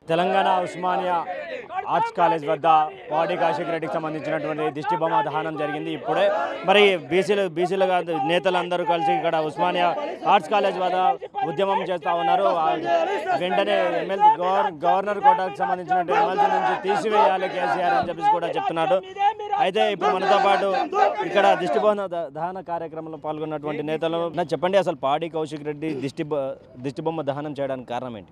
Telangana Osmania arts college వద్ద పాడి కాశిక్ రెడ్డికి సంబంధించినటువంటి దిష్టిబొమ్మ దహనం జరిగింది ఇప్పుడే మరి బీసీలు బీసీలుగా నేతలందరూ కలిసి ఇక్కడ ఉస్మానియా ఆర్ట్స్ కాలేజ్ వద్ద ఉద్యమం చేస్తూ ఉన్నారు ఆ వెంటనే ఎమ్మెల్సీ గవర్ గవర్నర్ కోటాకు సంబంధించినటువంటి ఎమ్మెల్సీ నుంచి తీసివేయాలి కేసీఆర్ అని చెప్పేసి కూడా చెప్తున్నారు అయితే ఇప్పుడు మనతో పాటు ఇక్కడ దిష్టిబొమ్మ ద- దహన కార్యక్రమంలో పాల్గొన్నటువంటి నేతలు నాకు చెప్పండి అసలు పాడి కౌశిక్ రెడ్డి దిష్టి బొ- దిష్టిబొమ్మ దహనం చేయడానికి కారణం ఏంటి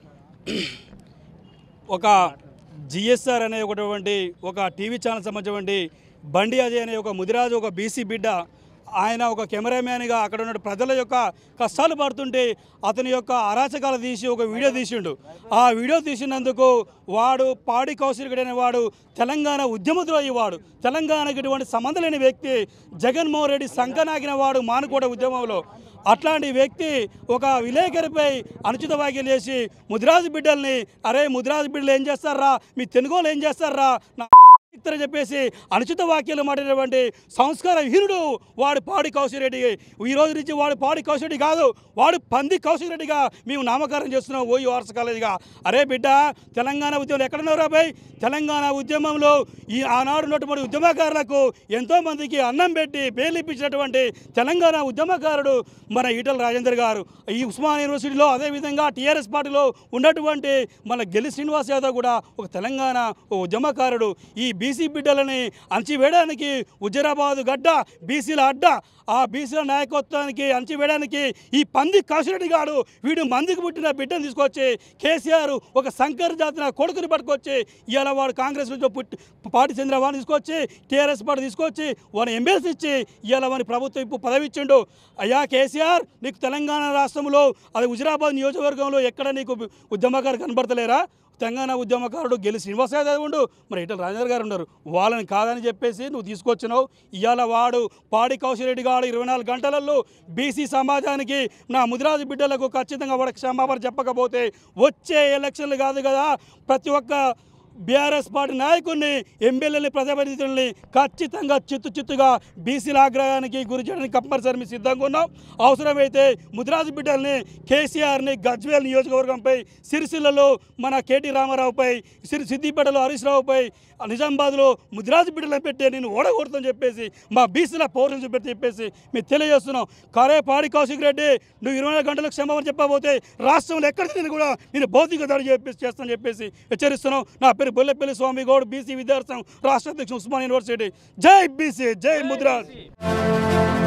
ఒక జిఎస్ఆర్ అనే ఒకటువంటి ఒక టీవీ ఛానల్ సంబంధించినటువంటి బండి అజయ్ అనే ఒక ముదిరాజు ఒక బీసీ బిడ్డ ఆయన ఒక కెమెరామ్యాన్గా అక్కడ ఉన్న ప్రజల యొక్క కష్టాలు పడుతుంటే అతని యొక్క అరాచకాలు తీసి ఒక వీడియో తీసిండు ఆ వీడియో తీసినందుకు వాడు పాడి కౌశికుడు అనే వాడు తెలంగాణ ఉద్యమద్రోహి వాడు తెలంగాణకి ఇటువంటి సంబంధం లేని వ్యక్తి జగన్మోహన్ రెడ్డి సంకనాగిన వాడు మానుకోట ఉద్యమంలో అట్లాంటి వ్యక్తి ఒక విలేకరిపై అనుచిత వ్యాఖ్యలు చేసి ముదిరాజు బిడ్డల్ని అరే ముదిరాజు బిడ్డలు ఏం చేస్తారా మీ తెలుగులో ఏం చేస్తారా నా అని చెప్పేసి అనుచిత వాక్యాలు మాట్లాడినటువంటి సంస్కార హీనుడు వాడు పాడి కౌశిరెడ్డి ఈ రోజు నుంచి వాడు పాడి కౌశిరెడ్డి కాదు వాడు పంది కౌశిరెడ్డిగా మేము నామకరణం చేస్తున్నాం ఓయి వారస కాలేజీగా అరే బిడ్డ తెలంగాణ ఉద్యమంలో ఎక్కడున్నావు రాబాయ్ తెలంగాణ ఉద్యమంలో ఈ ఆనాడు ఉన్నటువంటి ఉద్యమకారులకు ఎంతో మందికి అన్నం పెట్టి పేర్లు ఇప్పించినటువంటి తెలంగాణ ఉద్యమకారుడు మన ఈటల రాజేందర్ గారు ఈ ఉస్మాన్ యూనివర్సిటీలో అదేవిధంగా టీఆర్ఎస్ పార్టీలో ఉన్నటువంటి మన గెలి శ్రీనివాస్ యాదవ్ కూడా ఒక తెలంగాణ ఒక ఉద్యమకారుడు ఈ బీసీ బిడ్డలని అణచివేయడానికి హుజరాబాద్ గడ్డ బీసీల అడ్డ ఆ బీసీల నాయకత్వానికి అణచివేయడానికి ఈ పంది కాశిరెడ్డి గాడు వీడు మందికి పుట్టిన బిడ్డను తీసుకొచ్చి కేసీఆర్ ఒక శంకర్ జాతిన కొడుకుని పట్టుకొచ్చి ఇవాళ వాడు కాంగ్రెస్ నుంచి పుట్టి పార్టీ చెందిన వాడిని తీసుకొచ్చి టీఆర్ఎస్ పార్టీ తీసుకొచ్చి వాడిని ఎమ్మెల్సీ ఇచ్చి ఇవాళ వాని ప్రభుత్వం ఇప్పుడు పదవి ఇచ్చిండు అయ్యా కేసీఆర్ నీకు తెలంగాణ రాష్ట్రంలో అది హుజరాబాద్ నియోజకవర్గంలో ఎక్కడ నీకు ఉద్యమకారు కనబడతలేరా తెలంగాణ ఉద్యమకారుడు గెలి శ్రీనివాస యాదవ్ ఉండు మరి ఇటల రాజేంద్ర గారు ఉన్నారు వాళ్ళని కాదని చెప్పేసి నువ్వు తీసుకొచ్చినావు ఇవాళ వాడు పాడి కౌశిరెడ్డి గారు ఇరవై నాలుగు గంటలలో బీసీ సమాజానికి నా ముదిరాజు బిడ్డలకు ఖచ్చితంగా వాడికి క్షమాపణ చెప్పకపోతే వచ్చే ఎలక్షన్లు కాదు కదా ప్రతి ఒక్క బీఆర్ఎస్ పార్టీ నాయకుడిని ఎమ్మెల్యేని ప్రజాప్రతినిధుల్ని ఖచ్చితంగా చిత్తు చిత్తుగా బీసీల ఆగ్రహానికి గురి చేయడానికి కంపల్సరీ మేము సిద్ధంగా ఉన్నాం అవసరమైతే ముదిరాజు బిడ్డల్ని కేసీఆర్ని గజ్వేల్ నియోజకవర్గంపై సిరిసిల్లలో మన కేటీ రామారావుపై సిరి సిద్దిపేటలో హరీష్ రావుపై నిజామాబాద్లో ముదిరాజు బిడ్డలను పెట్టి నేను ఓడగొడతాను చెప్పేసి మా బీసీల పౌరులు చూపెట్టి చెప్పేసి మేము తెలియజేస్తున్నాం కరే పాడి కౌశిక్ రెడ్డి నువ్వు ఇరవై నాలుగు గంటలకు క్షమాపణ చెప్పబోతే రాష్ట్రంలో ఎక్కడ తిరిగి కూడా నేను భౌతిక దాడి చెప్పేసి చేస్తానని చెప్పేసి హెచ్చరిస్తున్నాం నా పేరు బొల్లెపల్లి స్వామి గౌడ్ బీసీ విద్యార్థి సంఘం రాష్ట్ర అధ్యక్షుడు ఉస్మాన్ యూనివర్సిటీ జై బీసీ జై ముద్రాజ్